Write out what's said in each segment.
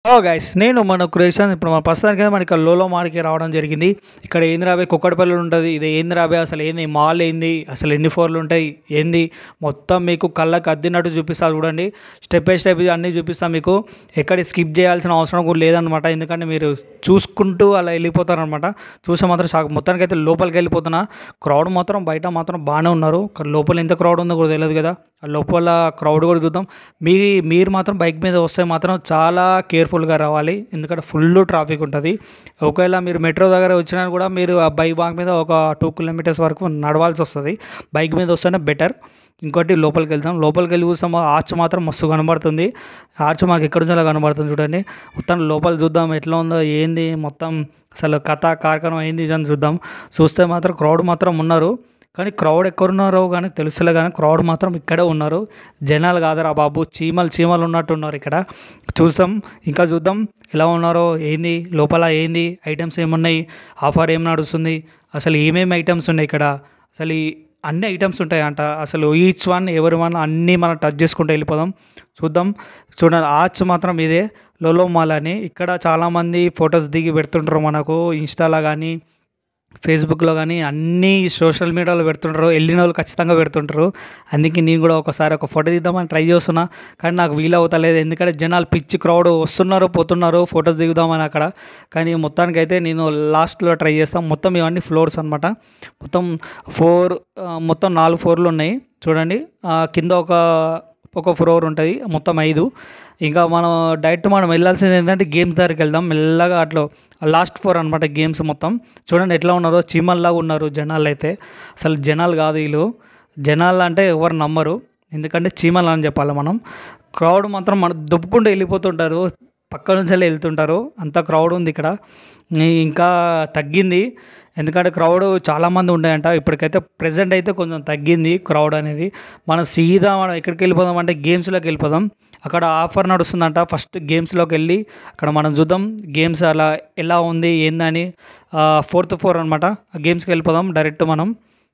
ఓ guys నేను మన creation ఇప్పుడు మన ప్రస్తుతానికి అయితే మనకి లోలో మాడికి రావడం జరిగింది ఇక్కడ ఏంద్రాబే కుక్కడపల్లి ఉంటుంది ఇది ఏంద్రాబే అసలు ఏంది మాల్ ఏంది అసలు ఎన్ని ఫ్లోర్లు ఉంటాయి ఏంది మొత్తం మీకు కళ్ళకి అద్దినట్టు చూపిస్తా చూడండి స్టెప్ బై స్టెప్ అన్నీ చూపిస్తా మీకు ఎక్కడ స్కిప్ చేయాల్సిన అవసరం కూడా లేదనమాట ఎందుకంటే మీరు చూసుకుంటూ అలా వెళ్ళిపోతారనమాట చూసే మాత్రం షాక్ మొత్తానికి అయితే లోపలికి వెళ్ళిపోతున్నా క్రౌడ్ మాత్రం బయట మాత్రం బాగానే ఉన్నారు కానీ లోపల ఎంత క్రౌడ్ ఉందో కూడా తెలియదు కదా ఆ లోపల క్రౌడ్ కూడా చూద్దాం మీ మీరు మాత్రం బైక్ మీద వస్తే మాత్రం చాలా కేర్ఫుల్గా రావాలి ఎందుకంటే ఫుల్ ట్రాఫిక్ ఉంటుంది ఒకవేళ మీరు మెట్రో దగ్గర వచ్చినా కూడా మీరు ఆ బైక్ బాగ్ మీద ఒక టూ కిలోమీటర్స్ వరకు నడవాల్సి వస్తుంది బైక్ మీద వస్తేనే బెటర్ ఇంకోటి లోపలికి వెళ్తాం లోపలికి వెళ్ళి చూస్తాం ఆర్చ్ మాత్రం మస్తు కనబడుతుంది ఆర్చ్ మాకు ఎక్కడ నుంచో కనబడుతుంది చూడండి మొత్తం లోపల చూద్దాం ఎట్లా ఉందో ఏంది మొత్తం అసలు కథ కార్యక్రమం ఏంది ఇది అని చూద్దాం చూస్తే మాత్రం క్రౌడ్ మాత్రం ఉన్నారు కానీ క్రౌడ్ ఎక్కడున్నారో కానీ తెలుసులే కానీ క్రౌడ్ మాత్రం ఇక్కడే ఉన్నారు జనాలు కాదురా బాబు చీమలు చీమలు ఉన్నట్టు ఉన్నారు ఇక్కడ చూస్తాం ఇంకా చూద్దాం ఎలా ఉన్నారో ఏంది లోపల ఏంది ఐటమ్స్ ఏమున్నాయి ఆఫర్ ఏం నడుస్తుంది అసలు ఏమేమి ఐటమ్స్ ఉన్నాయి ఇక్కడ అసలు ఈ అన్ని ఐటమ్స్ ఉంటాయంట అసలు ఈచ్ వన్ ఎవరి వన్ అన్నీ మనం టచ్ చేసుకుంటూ వెళ్ళిపోదాం చూద్దాం చూడండి ఆర్చ్ మాత్రం ఇదే లోలో మాల్ అని ఇక్కడ చాలామంది ఫొటోస్ దిగి పెడుతుంటారు మనకు ఇన్స్టాలో కానీ ఫేస్బుక్లో కానీ అన్ని సోషల్ మీడియాలో పెడుతుంటారు వెళ్ళిన వాళ్ళు ఖచ్చితంగా పెడుతుంటారు అందుకే నేను కూడా ఒకసారి ఒక ఫోటో తీద్దామని ట్రై చేస్తున్నా కానీ నాకు వీలు అవుతలేదు ఎందుకంటే జనాలు పిచ్చి క్రౌడ్ వస్తున్నారు పోతున్నారు ఫొటోస్ దిగుదామని అక్కడ కానీ మొత్తానికి అయితే నేను లాస్ట్లో ట్రై చేస్తాను మొత్తం ఇవన్నీ ఫ్లోర్స్ అనమాట మొత్తం ఫోర్ మొత్తం నాలుగు ఫ్లోర్లు ఉన్నాయి చూడండి ఆ, కింద ఒక ఒక ఫ్లోర్ ఉంటుంది మొత్తం ఐదు ఇంకా మనం డైరెక్ట్ మనం వెళ్ళాల్సింది ఏంటంటే గేమ్స్ దగ్గరికి వెళ్దాం మెల్లగా అట్లా లాస్ట్ ఫోర్ అనమాట గేమ్స్ మొత్తం చూడండి ఎట్లా ఉన్నారో చీమల్లాగా ఉన్నారు జనాలు అయితే అసలు జనాలు కాదు వీళ్ళు జనాలు అంటే ఎవరు నమ్మరు ఎందుకంటే చీమలు అని చెప్పాలి మనం క్రౌడ్ మాత్రం మన దుప్పుకుంటూ వెళ్ళిపోతుంటారు పక్క నుంచి వెళ్ళి వెళ్తుంటారు అంత క్రౌడ్ ఉంది ఇక్కడ ఈ- ఇంకా తగ్గింది ఎందుకంటే క్రౌడ్ చాలామంది ఉన్నాయంట ఇప్పటికైతే ప్రజెంట్ అయితే కొంచెం తగ్గింది క్రౌడ్ అనేది మనం సీదా మనం ఎక్కడికి వెళ్ళిపోదాం అంటే గేమ్స్లోకి వెళ్ళిపోదాం అక్కడ ఆఫర్ నడుస్తుందంట ఫస్ట్ గేమ్స్లోకి వెళ్ళి అక్కడ మనం చూద్దాం గేమ్స్ అలా ఎలా ఉంది ఏందని ఫోర్త్ ఫోర్ అనమాట ఆ గేమ్స్కి వెళ్ళిపోదాం డైరెక్ట్ మనం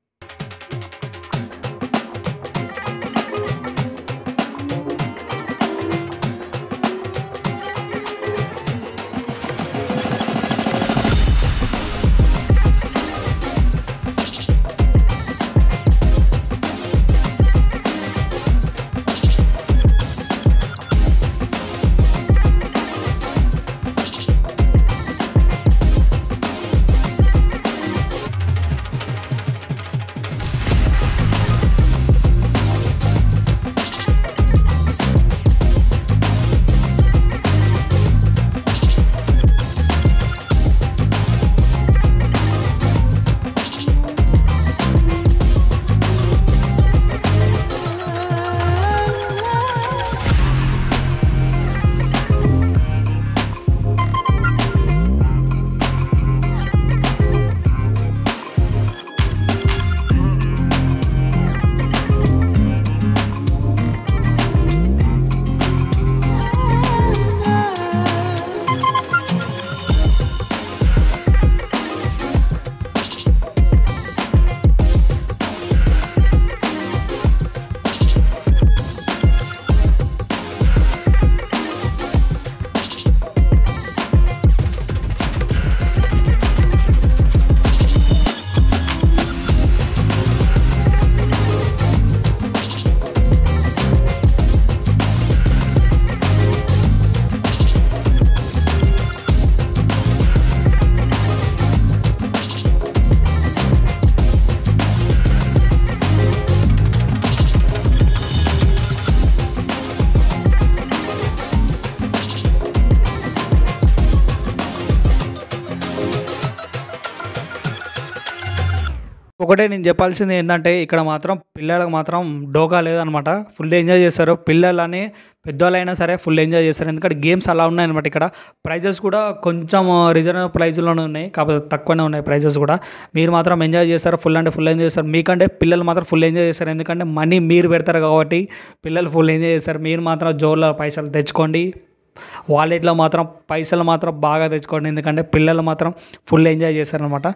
ఒకటే నేను చెప్పాల్సింది ఏంటంటే ఇక్కడ మాత్రం పిల్లలకు మాత్రం డోకా లేదనమాట ఫుల్ ఎంజాయ్ చేస్తారు పిల్లలని పెద్దవాళ్ళైనా సరే ఫుల్ ఎంజాయ్ చేస్తారు ఎందుకంటే గేమ్స్ అలా ఉన్నాయన్నమాట ఇక్కడ ప్రైజెస్ కూడా కొంచెం రీజనబుల్ ప్రైజ్లోనే ఉన్నాయి కాకపోతే తక్కువనే ఉన్నాయి ప్రైజెస్ కూడా మీరు మాత్రం ఎంజాయ్ చేస్తారు ఫుల్ అంటే ఫుల్ ఎంజాయ్ చేస్తారు మీకంటే పిల్లలు మాత్రం ఫుల్ ఎంజాయ్ చేస్తారు ఎందుకంటే మనీ మీరు పెడతారు కాబట్టి పిల్లలు ఫుల్ ఎంజాయ్ చేస్తారు మీరు మాత్రం జోర్లో పైసలు తెచ్చుకోండి వాలెట్లో మాత్రం పైసలు మాత్రం బాగా తెచ్చుకోండి ఎందుకంటే పిల్లలు మాత్రం ఫుల్ ఎంజాయ్ చేస్తారనమాట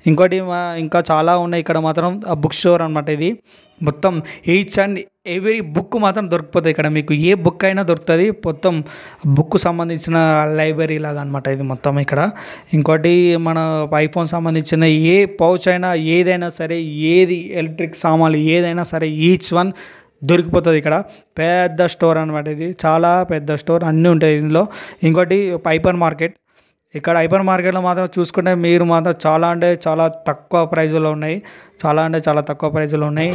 ఇంకోటి మా- ఇంకా చాలా ఉన్నాయి ఇక్కడ మాత్రం బుక్ స్టోర్ అనమాట ఇది మొత్తం ఈచ్ అండ్ ఎవ్రీ బుక్ మాత్రం దొరికిపోతుంది ఇక్కడ మీకు ఏ బుక్ అయినా దొరుకుతుంది మొత్తం బుక్ సంబంధించిన లైబ్రరీ లాగా అనమాట ఇది మొత్తం ఇక్కడ ఇంకోటి మన ఐఫోన్ సంబంధించిన ఏ పౌచ్ అయినా ఏదైనా సరే ఏది ఎలక్ట్రిక్ సామాన్లు ఏదైనా సరే ఈచ్ వన్ దొరికిపోతుంది ఇక్కడ పెద్ద స్టోర్ అనమాట ఇది చాలా పెద్ద స్టోర్ అన్నీ ఉంటాయి ఇందులో ఇంకోటి హైపర్ మార్కెట్ ఇక్కడ హైపర్ మార్కెట్లో మాత్రం చూసుకుంటే మీరు మాత్రం చాలా అంటే చాలా తక్కువ ప్రైజులో ఉన్నాయి చాలా అంటే చాలా తక్కువ ప్రైజులో ఉన్నాయి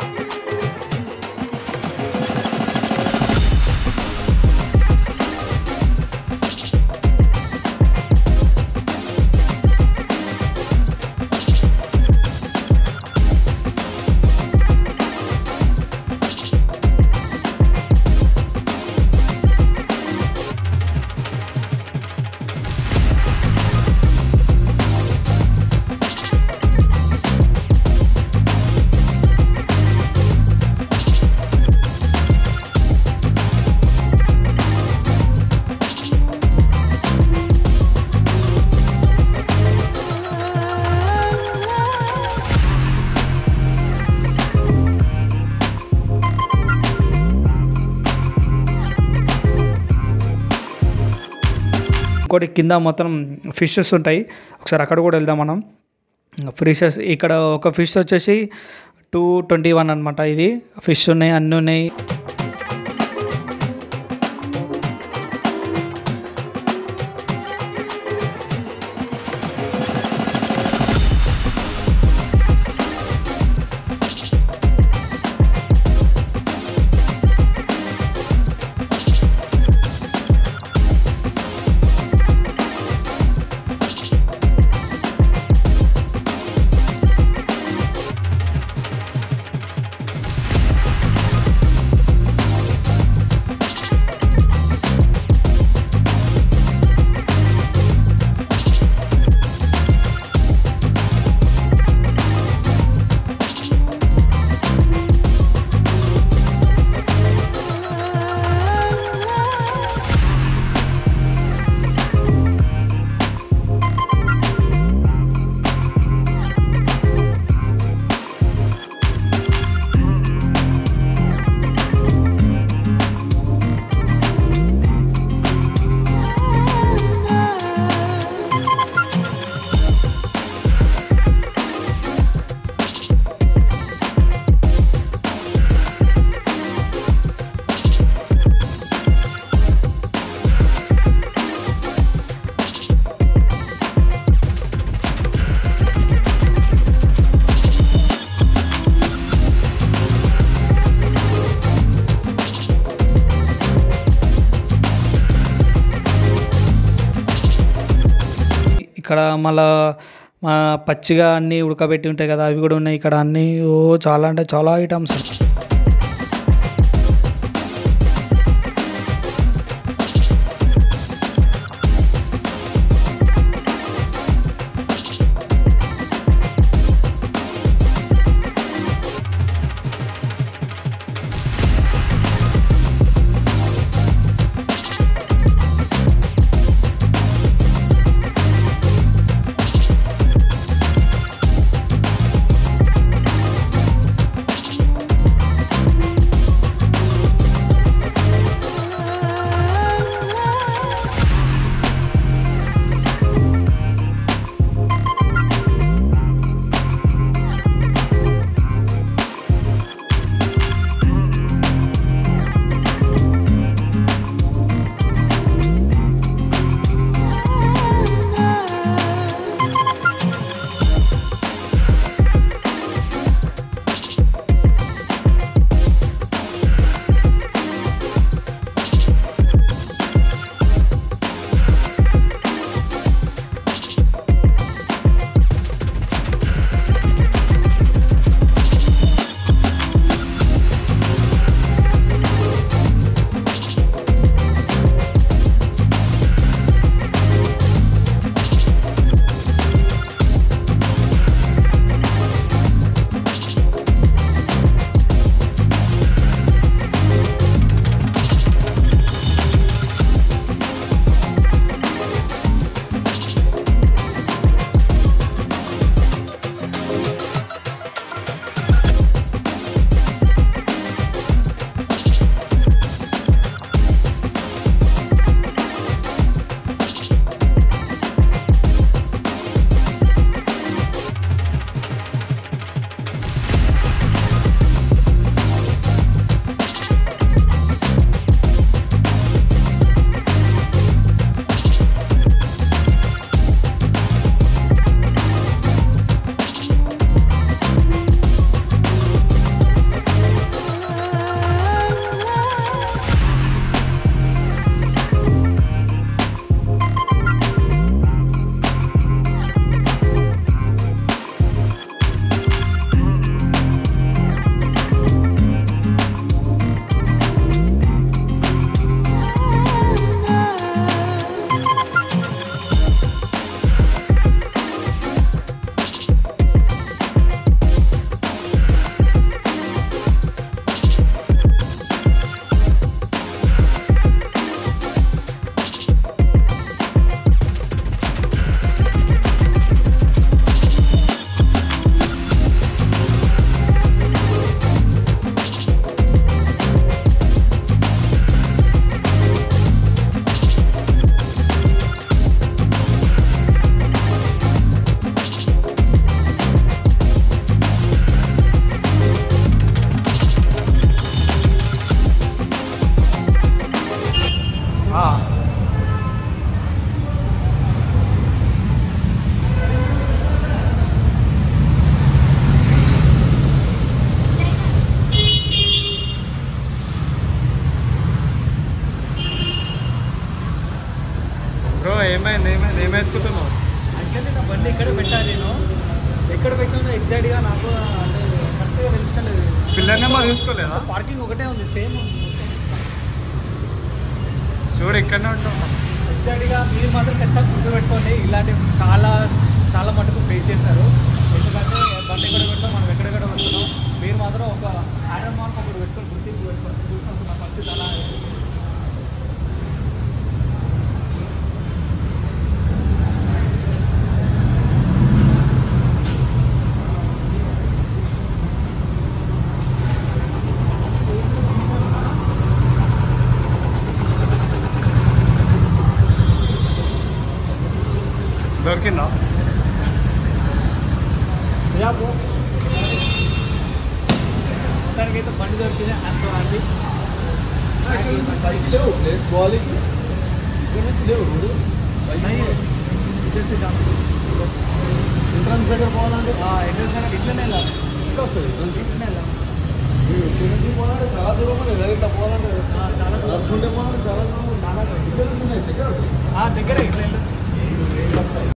ఇంకోటి కింద మొత్తం ఫిషెస్ ఉంటాయి ఒకసారి అక్కడ కూడా వెళ్దాం మనం ఫిషెస్ ఇక్కడ ఒక ఫిష్ వచ్చేసి టూ ట్వంటీ వన్ అనమాట ఇది ఫిష్ ఉన్నాయి అన్నీ ఉన్నాయి ఇక్కడ మళ్ళా మా పచ్చిగా అన్నీ ఉడకబెట్టి ఉంటాయి కదా అవి కూడా ఉన్నాయి ఇక్కడ అన్నీ ఓ చాలా అంటే చాలా ఐటమ్స్ ఏం ఎత్తుకుతున్నావు యాక్చువల్లీ నా బండి ఎక్కడ పెట్టాలి నేను ఎక్కడ పెట్టానో ఎగ్జాక్ట్గా నాకు అంటే కరెక్ట్గా తెలుస్తలేదు పిల్లర్ నెంబర్ చూసుకోలేదా పార్కింగ్ ఒకటే ఉంది సేమ్ చూడు ఇక్కడనే ఉంటాం ఎగ్జాక్ట్గా మీరు మాత్రం ఖచ్చితంగా గుర్తుపెట్టుకోండి ఇలాంటి చాలా చాలా మటుకు ఫేస్ చేస్తారు ఎందుకంటే బండి ఎక్కడ పెట్టాం మనం ఎక్కడెక్కడ పెడుతున్నాం మీరు మాత్రం ఒక ఐరన్ మార్క్ ఒకటి పెట్టుకొని గుర్తింపు పెట్టుకొని చూసినప్పుడు నా పరిస్థితి అలా అయింది. దొరికిందా మొత్తానికైతే బండి దొరికింది అంత హ్యాపీ పైకి లేవు ప్లేస్ క్వాలిటీ ఇక్కడ నుంచి లేవు రోడ్డు ఎంట్రన్స్ దగ్గర పోవాలంటే ఎంట్రెన్స్ ఇట్లనే వెళ్ళాలి ఇట్లా వస్తుంది ఎంట్రన్స్ ఇట్లనే వెళ్ళాలి మీరు ఇక్కడ నుంచి పోవాలంటే చాలా దూరం ఉంది ఇట్లా పోవాలంటే ఆ, చాలా దూరం. నడుచుకుంటే పోవాలంటే చాలా దూరం చాలా ఇక్కడ నుంచి ఉన్నాయి దగ్గర దగ్గర ఇట్లా వెళ్ళాలి